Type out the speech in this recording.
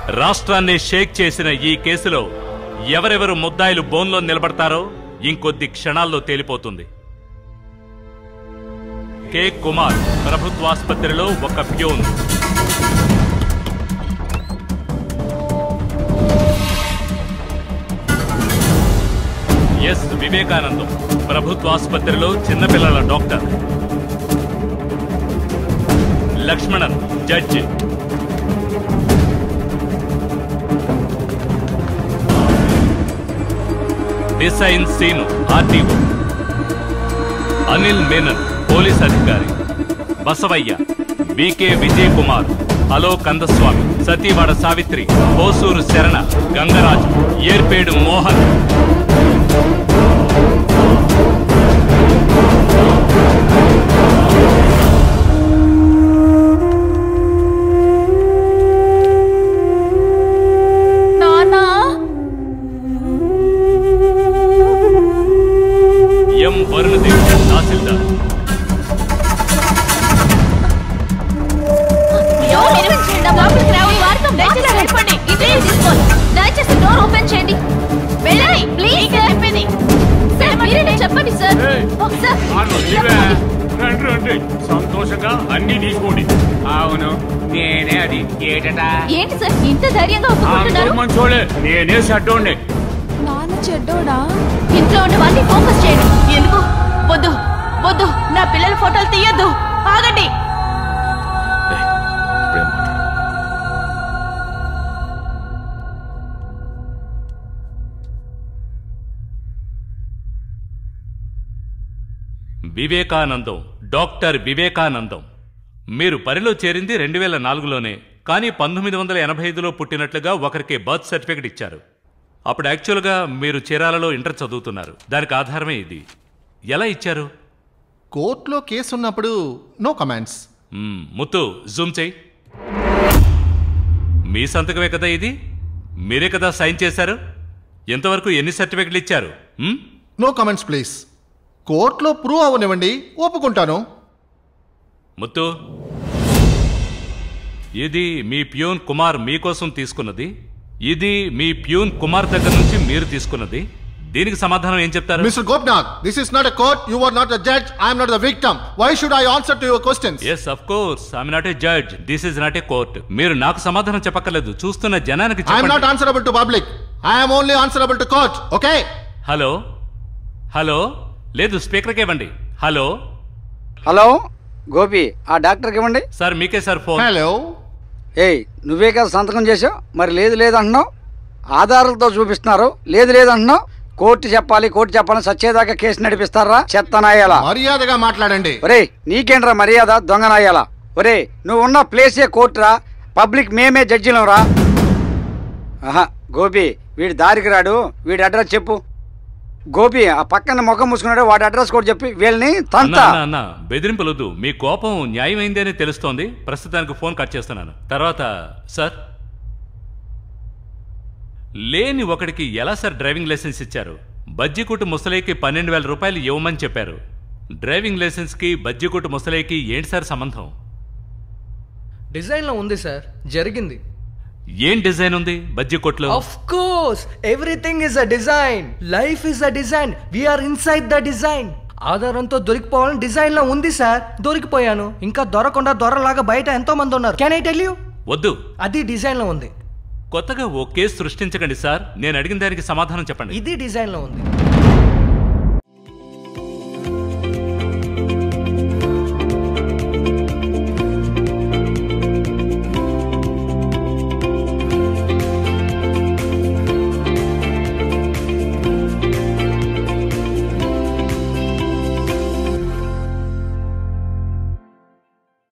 రాష్ట్రాన్ని షేక్ చేసిన ఈ కేసులో ఎవరెవరు ముద్దాయిలు బోన్లో నిలబడతారో ఇంకొద్ది క్షణాల్లో తేలిపోతుంది కె కుమార్ ప్రభుత్వాసుపత్రిలో ఒక ప్యూన్ ఎస్ వివేకానందం ప్రభుత్వాసుపత్రిలో చిన్నపిల్లల డాక్టర్ లక్ష్మణన్ జడ్జి డిసైన్ సీను ఆర్టీఓ అనిల్ మేనన్ పోలీస్ అధికారి Basavaiah BK Vijay Kumar hello Kandaswamy Sathivada Savitri Hosur Sharana Gangaraju Yerpedu Mohan Nana M వరుణదేవ్ తహసీల్దార్ డోర్ ఓపెన్ చేయండి లోపలికి రావాలి వారితో దయచేసి వెళ్ళిపోండి ఇదే తీసుకోండి దయచేసి డోర్ ఓపెన్ చేయండి వెళ్ళండి ప్లీజ్ చెప్పండి సార్ మీరే చెప్పండి సార్ సార్ రండి రండి సంతోషంగా అన్ని తీసుకోండి అవును నేనే అది ఏటట ఏంటి సార్ ఇంత ధైర్యంగా ఒప్పుకుంటున్నారు మంచోడే నేనే షడ్డోండి నాన్న చెడ్డోడా ఇంట్లో ఉన్నవన్నీ ఫోకస్ చేయండి ఎందుకు వద్దు వద్దు నా పిల్లల ఫోటోలు తీయొద్దు ఆగండి వివేకానందం డాక్టర్ వివేకానందం మీరు పరిలో చేరింది రెండు వేల నాలుగులోనే కానీ పంతొమ్మిది వందల ఎనభై ఐదులో పుట్టినట్లుగా ఒకరికి బర్త్ సర్టిఫికెట్ ఇచ్చారు అప్పుడు యాక్చువల్గా మీరు చీరాలలో ఇంటర్ చదువుతున్నారు దానికి ఆధారమే ఇది ఎలా ఇచ్చారు కోర్టులో కేసు ఉన్నప్పుడు no comments hmm, Muthu zoom చేయి మీ సంతకమే కదా ఇది మీరే కదా సైన్ చేశారు ఎంతవరకు ఎన్ని సర్టిఫికెట్లు ఇచ్చారు మ్మ్? నో కమెంట్స్ ప్లీజ్ కోర్టులో ప్రూవ్ అవనివ్వండి ఒప్పుకుంటాను ముత్తు ఇది మీ ప్యూన్ కుమార్ మీకోసం తీసుకున్నది ఇది మీ ప్యూన్ కుమార్ దగ్గర నుంచి మీరు తీసుకున్నది దీనికి సమాధానం ఏం చెప్తారు mister Gopnath this is not a court you are not the judge I'm not the victim why should I answer to your questions yes of course I'm not a judge this is not a court మీరు నాకు సమాధానం చెప్పక్కర్లేదు చూస్తున్న జనానికి I'm చెప్పండి. Not answerable to public I'm only answerable to court okay hello hello లేదు స్పీకర్కి ఇవ్వండి హలో హలో గోపి ఆ డాక్టర్కి ఇవ్వండి సార్ మీకే సార్ ఫోన్ హలో ఏయ్ నువ్వే కదా సంతకం చేసావు మరి లేదు లేదు అంటున్నావు ఆధారాలతో చూపిస్తున్నారు లేదు లేదు అంటున్నావు కోర్టు చెప్పాలి కోర్టు చెప్పాలని సచ్చేదాకా కేసు నడిపిస్తారా చెత్త నాయాలా మర్యాదగా మాట్లాడండి ఒరే నీకేంట్రా మర్యాద దొంగ నాయాలా ఒరే నువ్వు ఉన్న ప్లేసే కోర్టురా పబ్లిక్ మేమే జడ్జిలం రా ఆహా గోపి వీడి దారికి రాడు వీడి అడ్రస్ చెప్పు గోపి ఆ పక్కన ముఖం మూసుకున్నాడు వాడి అడ్రస్ కూడా చెప్పి వీళ్ళని అన్న తంత అన్న, అన్న బెదిరింపులొద్దు మీ కోపం న్యాయమైందని తెలుస్తోంది ప్రస్తుతానికి ఫోన్ కట్ చేస్తున్నాను తర్వాత సార్ లేని ఒకడికి ఎలా సార్ డ్రైవింగ్ లైసెన్స్ ఇచ్చారు బజ్జికుట్టు ముసలేకి పన్నెండు వేల రూపాయలు ఇవ్వమని చెప్పారు డ్రైవింగ్ లైసెన్స్కి బజ్జికుట్టు ముసలేకి ఏంటి సార్ సంబంధం డిజైన్లో ఉంది సార్ జరిగింది ఏం డిజైన్ ఉంది బజ్జికొట్లో of course everything is a design life is a design we are inside the design ఆధారంతో దొరికిపోవాలని డిజైన్ లో ఉంది సార్ దొరికిపోయాను ఇంకా దొరకకుండా దొరలాగా బయట ఎంతో మంది ఉన్నారు కెన్ ఐ టెల్ యూ వద్దు అది డిజైన్ లో ఉంది కొత్తగా ఓ కేసు సృష్టించకండి సార్ నేను అడిగిన దానికి సమాధానం చెప్పండి ఇది డిజైన్ లో ఉంది